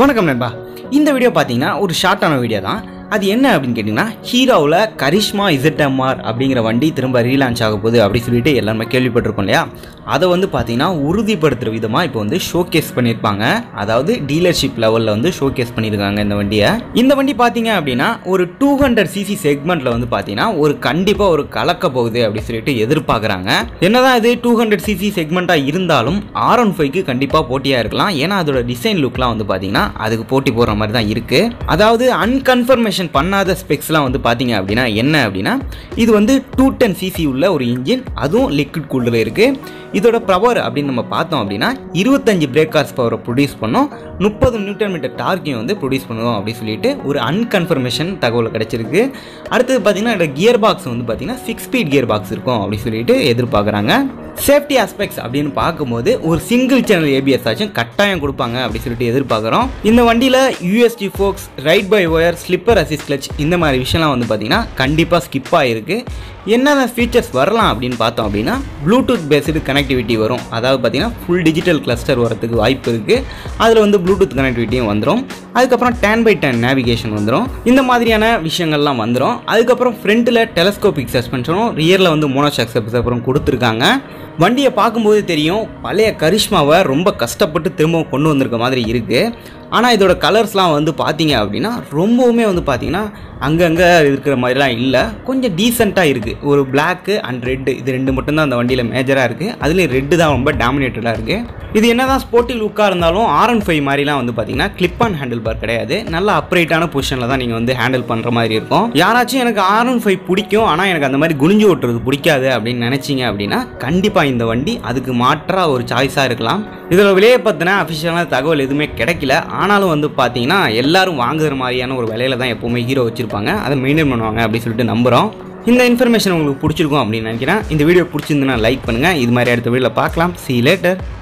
வணக்கம் நண்பா இந்த வீடியோ பார்த்தீங்கன்னா ஒரு ஷார்ட்டான வீடியோ தான் அது என்ன அப்படின்னு கேட்டிங்கன்னா ஹீரோவில் கரிஷ்மா இசட்எம்ஆர் அப்படிங்கிற வண்டி திரும்ப ரீலான்ச் ஆக போகுது அப்படி சொல்லிட்டு எல்லாருமே கேள்விப்பட்டிருக்கோம் இல்லையா அதை வந்து பார்த்தீங்கன்னா உறுதிப்படுத்துகிற விதமாக இப்போ வந்து ஷோகேஸ் பண்ணியிருப்பாங்க அதாவது டீலர்ஷிப் லெவலில் வந்து ஷோகேஸ் பண்ணியிருக்காங்க இந்த வண்டியை இந்த வண்டி பார்த்தீங்க அப்படின்னா ஒரு டூ ஹண்ட்ரட் சிசி செக்மெண்ட்டில் வந்து பார்த்தீங்கன்னா ஒரு கண்டிப்பாக ஒரு கலக்க போகுது அப்படி சொல்லிட்டு எதிர்பார்க்குறாங்க என்னதான் இது டூ ஹண்ட்ரட் சிசி செக்மெண்ட்டாக இருந்தாலும் ஆர் ஒன் ஃபைவ்க்கு கண்டிப்பாக போட்டியாக இருக்கலாம் ஏன்னா அதோட டிசைன் லுக்லாம் வந்து பார்த்தீங்கன்னா அதுக்கு போட்டி போடுற மாதிரி தான் இருக்குது அதாவது அன்கன்ஃபர்மேஷன் பண்ணாத ஸ்பெக்ஸ்லாம் வந்து பார்த்தீங்க அப்படின்னா என்ன அப்படின்னா இது வந்து டூ டென் சிசி உள்ள ஒரு இன்ஜின் அதுவும் லிக்விட் கூல்டில் இருக்குது இதோட பவர் அப்படின்னு நம்ம பார்த்தோம் அப்படின்னா இருபத்தஞ்சு பிரேக் கார்ஸ் பவரை ப்ரொடியூஸ் பண்ணோம் முப்பது நியூட்டன் மீட்டர் டார்க்கையும் வந்து ப்ரொடியூஸ் பண்ணுவோம் அப்படின்னு சொல்லிட்டு ஒரு அன்கன்ஃபர்மேஷன் தகவல் கிடைச்சிருக்கு அடுத்தது பார்த்தீங்கன்னா இதோட கியர் பாக்ஸ் வந்து பார்த்தீங்கன்னா சிக்ஸ் ஸ்பீட் கியர் பாக்ஸ் இருக்கும் அப்படின்னு சொல்லிட்டு எதிர்பார்க்குறாங்க சேஃப்டி ஆஸ்பெக்ட்ஸ் அப்படின்னு பார்க்கும்போது ஒரு சிங்கிள் சேனல் ஏபிஎஸ் ஆச்சும் கட்டாயம் கொடுப்பாங்க அப்படின்னு சொல்லிட்டு எதிர்பார்க்குறோம் இந்த வண்டியில் USD forks ride by wire slipper assist clutch இந்த மாதிரி விஷயம்லாம் வந்து பார்த்தீங்கன்னா கண்டிப்பாக ஸ்கிப் ஆகிருக்கு என்னென்ன ஃபீச்சர்ஸ் வரலாம் அப்படின்னு பார்த்தோம் அப்படின்னா ப்ளூடூத் பேஸ்டு கனெக்டிவிட்டி வரும் அதாவது பார்த்தீங்கன்னா ஃபுல் டிஜிட்டல் கிளஸ்டர் வரதுக்கு வாய்ப்பு இருக்குது அதில் வந்து ப்ளூடூத் கனெக்டிவிட்டியும் வந்துடும் அதுக்கப்புறம் டென் பை டென் நேவிகேஷன் வந்துடும் இந்த மாதிரியான விஷயங்கள்லாம் வந்துடும் அதுக்கப்புறம் ஃப்ரண்ட்டில் டெலஸ்கோபிக் சஸ்பென்ஷனும் ரியரில் வந்து மோனோஷாக் அப்புறம் கொடுத்துருக்காங்க வண்டியை பார்க்கும்போது தெரியும் பழைய கரிஷ்மாவை ரொம்ப கஷ்டப்பட்டு திரும்ப கொண்டு வந்திருக்க மாதிரி இருக்குது ஆனால் இதோட கலர்ஸ்லாம் வந்து பார்த்தீங்க அப்படின்னா ரொம்பவுமே வந்து பார்த்தீங்கன்னா அங்கங்கே இருக்கிற மாதிரிலாம் இல்லை கொஞ்சம் டீசெண்டாக இருக்குது ஒரு பிளாக்கு அண்ட் ரெட்டு இது ரெண்டு மட்டும்தான் அந்த வண்டியில் மேஜராக இருக்குது அதுலேயும் ரெட்டு தான் ரொம்ப டாமினேட்டடாக இருக்குது இது என்ன தான் ஸ்போர்ட்டி லுக்காக இருந்தாலும் ஆர் ஒன் ஃபைவ் மாதிரிலாம் வந்து பார்த்தீங்கன்னா கிளிப் ஆன் ஹேண்டில் பார் கிடையாது நல்ல அப்ரைட்டான பொசிஷனில் தான் நீங்கள் வந்து ஹேண்டில் பண்ணுற மாதிரி இருக்கும் யாராச்சும் எனக்கு ஆர் ஒன் ஃபைவ் பிடிக்கும் ஆனால் எனக்கு அந்த மாதிரி குனிஞ்சு ஓட்டுறது பிடிக்காது அப்படின்னு நினச்சிங்க அப்படின்னா கண்டிப்பாக இந்த வண்டி அதுக்கு மாற்றாக ஒரு சாய்ஸாக இருக்கலாம் இதில் விலையை பற்றின அஃபிஷியலான தகவல் எதுவுமே கிடைக்கல ஆனாலும் வந்து பார்த்தீங்கன்னா எல்லாரும் வாங்குற மாதிரியான ஒரு விலையில தான் எப்போவுமே ஹீரோ வச்சுருப்பாங்க அதை மெயின்டைன் பண்ணுவாங்க அப்படின்னு சொல்லிட்டு நம்புகிறோம் இந்த இன்ஃபர்மேஷன் உங்களுக்கு பிடிச்சிருக்கும் அப்படின்னு நினைக்கிறேன் இந்த வீடியோ பிடிச்சிருந்துன்னா லைக் பண்ணுங்கள் இது மாதிரி அடுத்த வீடியோவில் பார்க்கலாம் சி லேட்டர்